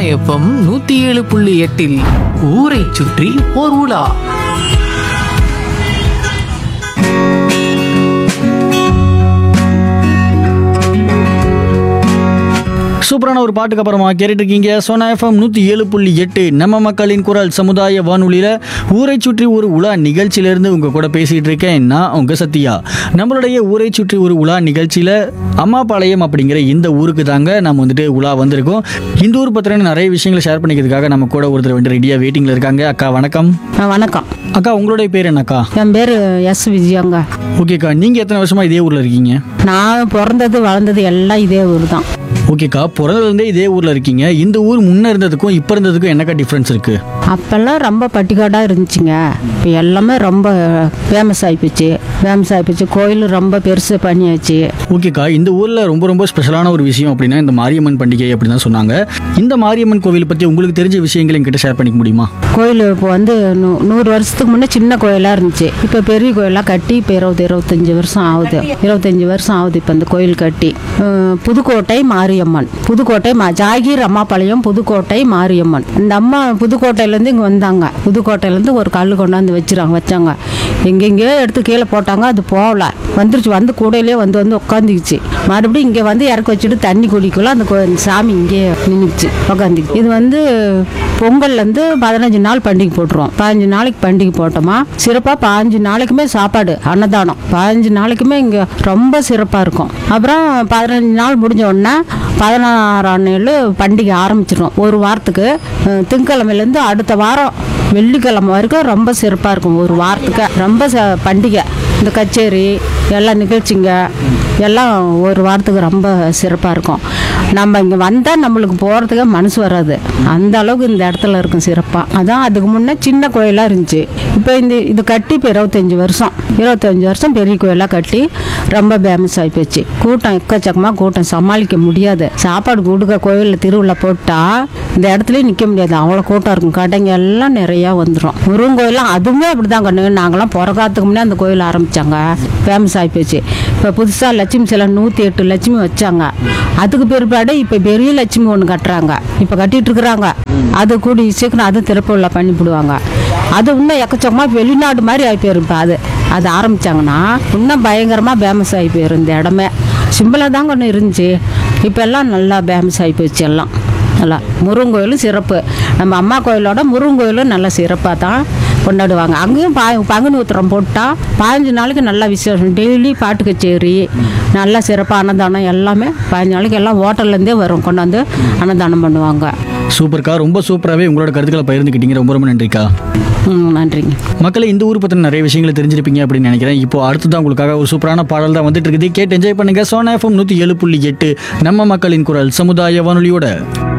FM நூத்தி ஏழு புள்ளி எட்டில் ஊரை சுற்றி ஓர் உலா சூப்பரான ஒரு பாட்டுக்கு அப்புறமா கேட்டுட்டு இருக்கீங்க சோனா எஃப்எம் நூற்றி ஏழு புள்ளி எட்டு நம்ம மக்களின் குரல் சமுதாய வானொலியில் ஊரை சுற்றி ஒரு உலா நிகழ்ச்சியிலேருந்து உங்கள் கூட பேசிகிட்டு இருக்கேன் நான் உங்கள் சத்யா நம்மளுடைய ஊரை சுற்றி ஒரு உலா நிகழ்ச்சியில் அம்மாபாளையம் அப்படிங்கிற இந்த ஊருக்கு தாங்க நம்ம வந்துட்டு உலா வந்திருக்கோம் இந்த ஊர் பற்றின நிறைய விஷயங்களை ஷேர் பண்ணிக்கிறதுக்காக நம்ம கூட ஒருத்தர் வந்து ரெடியாக வெயிட்டிங்கில் இருக்காங்க அக்கா வணக்கம் ஆ, வணக்கம் அக்கா உங்களுடைய பேர் என்னக்கா என் பேர் எஸ் விஜயங்க ஓகேக்கா நீங்கள் எத்தனை வருஷமாக இதே ஊரில் இருக்கீங்க நான் பிறந்தது வளர்ந்தது எல்லாம் இதே ஊர் தான் ஓகேக்கா பிறந்ததுலேருந்தே இதே ஊரில் இருக்கீங்க இந்த ஊர் முன்னே இருந்ததுக்கும் இப்போ இருந்ததுக்கும் என்னக்கா டிஃப்ரென்ஸ் இருக்குது அப்போல்லாம் ரொம்ப பட்டிக்காடாக இருந்துச்சுங்க இப்போ எல்லாமே ரொம்ப ஃபேமஸ் ஆகிப்போச்சு ஃபேமஸ் ஆகிப்போச்சு கோயில் ரொம்ப பெருசு பண்ணியாச்சு ஓகேக்கா இந்த ஊரில் ரொம்ப ரொம்ப ஸ்பெஷலான ஒரு விஷயம் அப்படின்னா இந்த மாரியம்மன் பண்டிகை அப்படின்னு தான் சொன்னாங்க இந்த மாரியம்மன் கோவில் பற்றி உங்களுக்கு தெரிஞ்ச விஷயங்களை என்கிட்ட ஷேர் பண்ணிக்க முடியுமா கோயில் இப்போ வந்து நூ- நூறு வருஷத்துக்கு முன்னே சின்ன கோயிலாக இருந்துச்சு இப்போ பெரிய கோயிலாக கட்டி இப்போ இருபது இருபத்தஞ்சி வருஷம் ஆகுது இருபத்தஞ்சி வருஷம் ஆகுது இப்போ இந்த கோயில் கட்டி அஹ், புதுக்கோட்டை மாரியம்மன் புதுக்கோட்டை மா ஜாகீர் அம்மாபாளையம் புதுக்கோட்டை மாரியம்மன் இந்த அம்மா புதுக்கோட்டையிலேருந்து இங்கே வந்தாங்க புதுக்கோட்டையிலேருந்து ஒரு கல் கொண்டாந்து வச்சுறாங்க வச்சாங்க எங்கெங்கேயோ எடுத்து கீழே போட்டாங்க அது போகல வந்துருச்சு வந்து கூடையிலே வந்து வந்து உட்காந்துக்குச்சு மறுபடியும் இங்கே வந்து இறக்கி வச்சுட்டு தண்ணி குடிக்கல அந்த கோ- சாமி இங்கே நின்றுச்சு உட்காந்துக்கு இது வந்து பொங்கல்லேருந்து பதினஞ்சு நாள் பண்டிகை போட்டுருவோம் பதினஞ்சு நாளைக்கு பண்டிகை போட்டோமா சிறப்பாக பதினஞ்சு நாளைக்குமே சாப்பாடு அன்னதானம் பதினஞ்சு நாளைக்குமே இங்கே ரொம்ப சிறப்பாக இருக்கும் அப்புறம் பதினஞ்சு நாள் முடிஞ்ச உடனே பதினாறாம் நாள் பண்டிகை ஆரம்பிச்சிடும் ஒரு வாரத்துக்கு அஹ், திங்கட்கிழமையிலேருந்து அடுத்த வாரம் வெள்ளிக்கிழமை வரைக்கும் ரொம்ப சிறப்பாக இருக்கும் ஒரு வாரத்துக்கு ரொம்ப ச- பண்டிகை இந்த கச்சேரி எல்லா நிகழ்ச்சிங்க எல்லாம் ஒரு வாரத்துக்கு ரொம்ப சிறப்பாக இருக்கும் நம்ம இங்கே வந்தால் நம்மளுக்கு போகிறதுக்கே மனசு வராது அந்த அளவுக்கு இந்த இடத்துல இருக்கும் சிறப்பாக அதான் அதுக்கு முன்னே சின்ன கோயிலாக இருந்துச்சு இப்போ இந்த இது கட்டி இப்போ இருபத்தஞ்சி வருஷம் இருபத்தஞ்சி வருஷம் பெரிய கோயிலாக கட்டி ரொம்ப ஃபேமஸ் ஆகி போச்சு கூட்டம் எக்கச்சக்கமாக கூட்டம் சமாளிக்க முடியாது சாப்பாடு கொடுக்க கோயிலில் திருவிழா போட்டால் இந்த இடத்துலயே நிற்க முடியாது அவ்வளோ கூட்டம் இருக்கும் கடைங்க எல்லாம் நிறையா வந்துடும் முருகன் கோயிலாம் அதுவுமே அப்படி தான் கண்ணு நாங்களாம் பிறக்காத்துக்கு முன்னே அந்த கோயில் ஆரம்பித்தாங்க ஃபேமஸ் ஆகி போச்சு இப்போ புதுசாக லட்சுமி சிலை நூற்றி எட்டு லட்சுமி வச்சாங்க அதுக்கு பிற்பாடு இப்போ பெரிய லட்சுமி ஒன்று கட்டுறாங்க இப்போ கட்டிட்டு இருக்கிறாங்க அது கூடி சீக்கிரம் அது திறப்பு விழா பண்ணிவிடுவாங்க அது இன்னும் எக்கச்சக்கமாக வெளிநாடு மாதிரி ஆகி போயிரும் இப்போ அது அது ஆரம்பித்தாங்கன்னா இன்னும் பயங்கரமாக ஃபேமஸ் ஆகி போயிரும் இந்த இடமே சிம்பிளாக தான் ஒன்று இருந்துச்சு இப்போ எல்லாம் நல்லா ஃபேமஸ் ஆகி போச்சு எல்லாம் நல்லா முருகன் கோயிலும் சிறப்பு நம்ம அம்மா கோயிலோட முருகன் கோயிலும் நல்லா சிறப்பாக தான் கொண்டாடுவாங்க அங்கேயும் பா பங்குனி உத்திரம் போட்டால் பதினஞ்சு நாளைக்கு நல்லா விசேஷம் டெய்லி பாட்டு கச்சேரி நல்லா சிறப்பாக அன்னதானம் எல்லாமே பதினஞ்சு நாளைக்கு எல்லாம் ஹோட்டல்லேருந்தே வரும் கொண்டாந்து அன்னதானம் பண்ணுவாங்க சூப்பர்க்கா ரொம்ப சூப்பராகவே உங்களோட கருத்துக்களை பகிர்ந்துக்கிட்டீங்க ரொம்ப ரொம்ப நன்றிக்கா ம், நன்றிங்க மக்களை இந்த ஊர் பற்றின நிறைய விஷயங்களை தெரிஞ்சிருப்பீங்க அப்படின்னு நினைக்கிறேன் இப்போ அடுத்ததான் உங்களுக்காக ஒரு சூப்பரான பாடல் தான் வந்துட்டு இருக்குது கேட்டு என்ஜாய் பண்ணுங்க சோனா எஃப்எம் நூற்றி ஏழு புள்ளி எட்டு நம்ம மக்களின் குரல் சமுதாய வானொலியோட